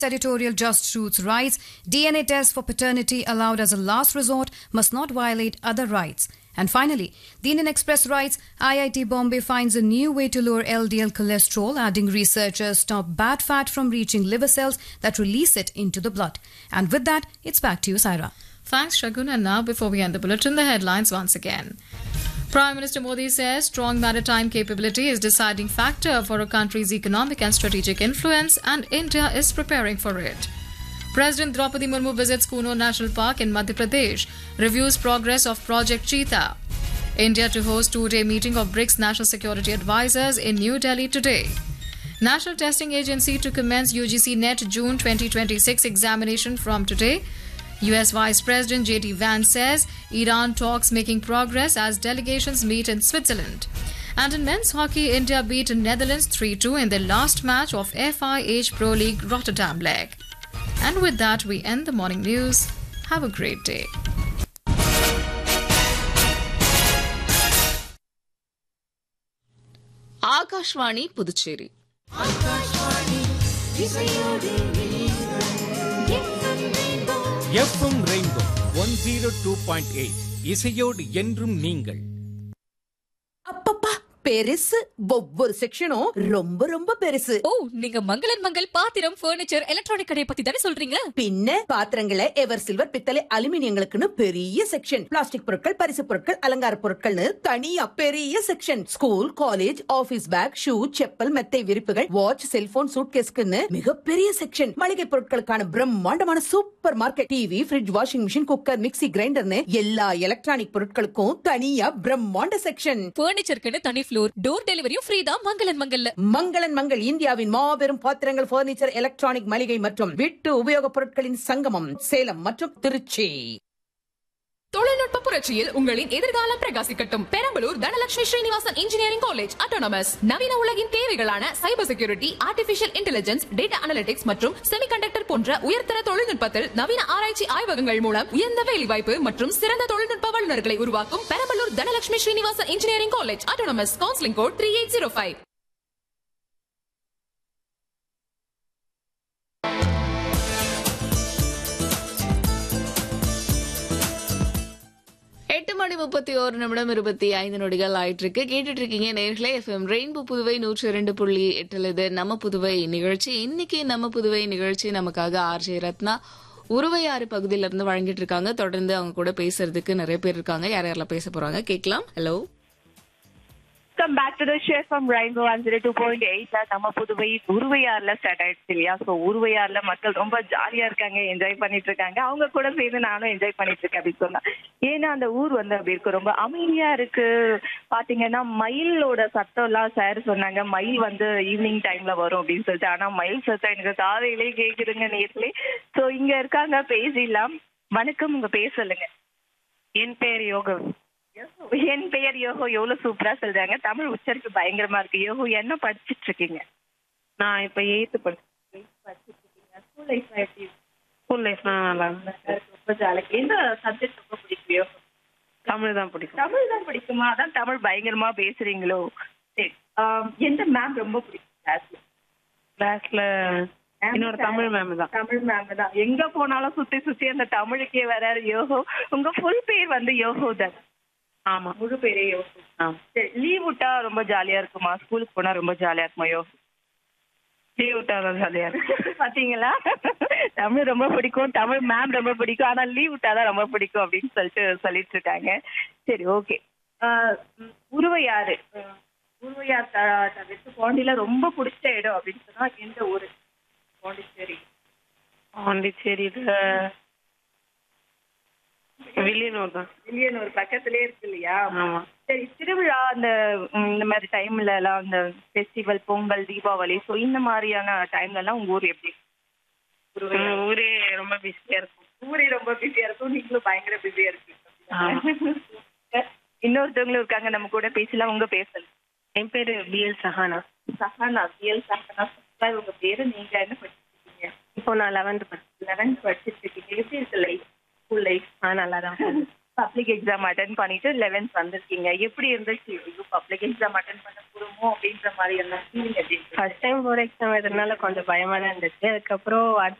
Editorial Just Roots writes DNA tests for paternity allowed as a last resort must not violate other rights. And finally, the Indian Express writes IIT Bombay finds a new way to lower LDL cholesterol, adding researchers stop bad fat from reaching liver cells that release it into the blood. And with that, it's back to you, Saira. Thanks, Shagun. And now, before we end the bulletin, the headlines once again. Prime Minister Modi says strong maritime capability is deciding factor for a country's economic and strategic influence, and India is preparing for it. President Draupadi Murmu visits Kuno National Park in Madhya Pradesh, reviews progress of Project Cheetah. India to host two-day meeting of BRICS National Security Advisors in New Delhi today. National Testing Agency to commence UGC NET June 2026 examination from today. US Vice President JD Vance says Iran talks making progress as delegations meet in Switzerland. And in men's hockey, India beat Netherlands 3 2 in their last match of FIH Pro League Rotterdam leg. And with that, we end the morning news. Have a great day. Akashvani Puducherry FM rainbow one zero two point eight இசையோடு என்றும் நீங்கள் அப்பப்பா பெருசு ஒவ்வொரு செக்ஷனும் ரொம்ப ரொம்ப பெருசு ஓ நீங்க மங்களன் மங்கள் பாத்திரம் பர்னிச்சர் எலக்ட்ரானிக் கடையை பத்தி தானே சொல்றீங்க பின்ன பாத்திரங்களை எவர் சில்வர் பித்தளை அலுமினியங்களுக்குன்னு பெரிய செக்ஷன் பிளாஸ்டிக் பொருட்கள் பரிசு பொருட்கள் அலங்கார பொருட்கள்னு தனியா பெரிய section school college office bag shoe chappal மெத்தை விரிப்புகள் வாட்ச் செல்போன் சூட்கேஸ்க்குன்னு மிகப்பெரிய செக்ஷன் மளிகை பொருட்களுக்கான பிரம்மாண்டமான supermarket TV fridge washing machine cooker mixie கிரைண்டர்னு எல்லா எலக்ட்ரானிக் பொருட்களுக்கும் தனியா பிரம்மாண்ட செக்ஷன் பர்னிச்சருக்குன்னு தனி ஃப்ளோர் டோர் டெலிவரியும் ஃப்ரீ தான் மங்களன் மங்கல்ல மங்களன் மங்கள் இந்தியாவின் மாபெரும் பாத்திரங்கள் பர்னிச்சர் எலக்ட்ரானிக் மளிகை மற்றும் வீட்டு உபயோகப் பொருட்களின் சங்கமம் சேலம் மற்றும் திருச்சி தொழில்நுட்ப புரட்சியில் உங்களின் எதிர்காலம் பிரகாசிக்கட்டும் Perambalur Dhanalakshmi Srinivasan engineering college autonomous நவீன உலகின் தேவைகளான cyber security artificial intelligence data analytics மற்றும் செமிகண்டக்டர் போன்ற உயர்தர தொழில்நுட்பத்தில் நவீன ஆராய்ச்சி ஆய்வகங்கள் மூலம் உயர்ந்த வேலைவாய்ப்பு மற்றும் சிறந்த தொழில்நுட்ப வல்லுநர்களை உருவாக்கும் Perambalur Dhanalakshmi Srinivasan engineering college autonomous counselling code three eight zero five எட்டு மணி முப்பத்தி ஒரு நிமிடம் இருபத்தி ஐந்து நொடிகள் ஆயிட்டு இருக்கு கேட்டுட்டு இருக்கீங்க நேர்களே எஃப்எம் ரெயின்போ புதுவை நூற்றி இரண்டு புள்ளி எட்டுல இது நம்ம புதுவை நிகழ்ச்சி இன்னைக்கு நம்ம புதுவை நிகழ்ச்சி நமக்காக ஆர்ஜே ரத்னா உருவையாறு பகுதியில இருந்து வழங்கிட்டு இருக்காங்க தொடர்ந்து அவங்க கூட பேசுறதுக்கு நிறைய பேர் இருக்காங்க யார் யாரெல்லாம் பேச போறாங்க கேட்கலாம் hello come back to the share from rainbow one zero two point எயிட்ல நம்ம புதுவை உருவையார்ல ஸ்டார்ட் ஆயிடுச்சு இல்லையா ஸோ உருவையார்ல மக்கள் ரொம்ப ஜாலியா இருக்காங்க என்ஜாய் பண்ணிட்டு இருக்காங்க அவங்க கூட சேர்ந்து நானும் என்ஜாய் பண்ணிட்டு இருக்கேன் அப்படின்னு சொன்னா ஏன்னா அந்த ஊர் வந்து அப்படி இருக்கு ரொம்ப அமைதியா இருக்கு பாத்தீங்கன்னா மயிலோட சத்தம் எல்லாம் சார் சொன்னாங்க மயில் வந்து ஈவினிங் டைம்ல வரும் அப்படின்னு சொல்லிட்டு ஆனா மயில் சத்தம் எனக்கு காதையிலே கேக்குதுங்க நேர்லயே ஸோ இங்க இருக்காங்க பேசிடலாம் வணக்கம் உங்க பேர் சொல்லுங்க என் பேர் யோகம் என் பெயர் யோகோ எவ்வளவு சூப்பரா சொல்றாங்க தமிழ் உச்சரிப்பு பயங்கரமா இருக்கு யோகோ என்ன படிச்சிட்டு இருக்கீங்க நான் இப்ப எயித்து படிச்சிட்டு இருக்கீங்க ஸ்கூல் லைஃப் எப்படி ஸ்கூல் லைஃப் நல்லா ரொம்ப ஜாலி எந்த சப்ஜெக்ட் ரொம்ப பிடிக்கும் யோகோ தமிழ் தான் பிடிக்கும் தமிழ் தான் பிடிக்குமா அதான் தமிழ் பயங்கரமா பேசுறீங்களோ சரி ஆம், எந்த மேம் ரொம்ப பிடிக்கும் கிளாஸ்ல கிளாஸ்ல இன்னொரு தமிழ் மேம் தான் தமிழ் மேம் தான் எங்க போனாலும் சுத்தி சுத்தி அந்த தமிழுக்கே வராரு யோகோ உங்க ஃபுல் பேர் வந்து யோகோ தான் ஆமா முழு பேரே யோகோ சரி லீவ் விட்டா ரொம்ப ஜாலியா இருக்குமா ஸ்கூலுக்கு போனா ரொம்ப ஜாலியா இருக்குமா யோகோ லீவ் விட்டா தான் ஜாலியா இருக்கு பாத்தீங்களா தமிழ் ரொம்ப பிடிக்கும் தமிழ் மேம் ரொம்ப பிடிக்கும் ஆனா லீவ் விட்டா தான் ரொம்ப பிடிக்கும் அப்படின்னு சொல்லிட்டு சொல்லிட்டு இருக்காங்க சரி ஓகே உருவையாறு அஹ், உருவையார் த- தவிர்த்து பாண்டியில ரொம்ப பிடிச்ச இடம் அப்படின்னு சொன்னா எந்த ஊரு பாண்டிச்சேரி பாண்டிச்சேரியில வில்லியனூர் தான் வில்லியனூர் பக்கத்துலயே இருக்கு இல்லையா சரி திருவிழா அந்த ம், இந்த மாதிரி டைம்ல எல்லாம் அந்த ஃபெஸ்டிவல் பொங்கல் தீபாவளி ஸோ இந்த மாதிரியான டைம்ல எல்லாம் உங்க ஊர் எப்படி ஊரே ரொம்ப பிஸியா இருக்கும் ஊரே ரொம்ப பிஸியா இருக்கும் நீங்களும் பயங்கர பிஸியா இருக்கு இன்னொருத்தவங்களும் இருக்காங்க நம்ம கூட பேசலாம் உங்க பேசல என் பேரு பிஎல் சஹானா சஹானா பிஎல் சஹானா உங்க பேரு நீங்க என்ன படிச்சிருக்கீங்க இப்போ நான் லெவன்த் லெவன்த் படிச்சிட்டு இருக்கீங்க எப்படி இருக்கு லைஃப் ஸ்கூல் லைஃப் நல்லா தான் பப்ளிக் எக்ஸாம் அட்டன் பண்ணிட்டு லெவன்த் வந்திருக்கீங்க எப்படி இருந்துச்சு பப்ளிக் எக்ஸாம் அட்டன் பண்ண ஒரு எழுதுவோமோ அப்படின்ற மாதிரி எல்லாம் ஃபீலிங் எப்படி ஃபர்ஸ்ட் டைம் போர்டு எக்ஸாம் எழுதுனால கொஞ்சம் பயமா தான் இருந்துச்சு அதுக்கப்புறம்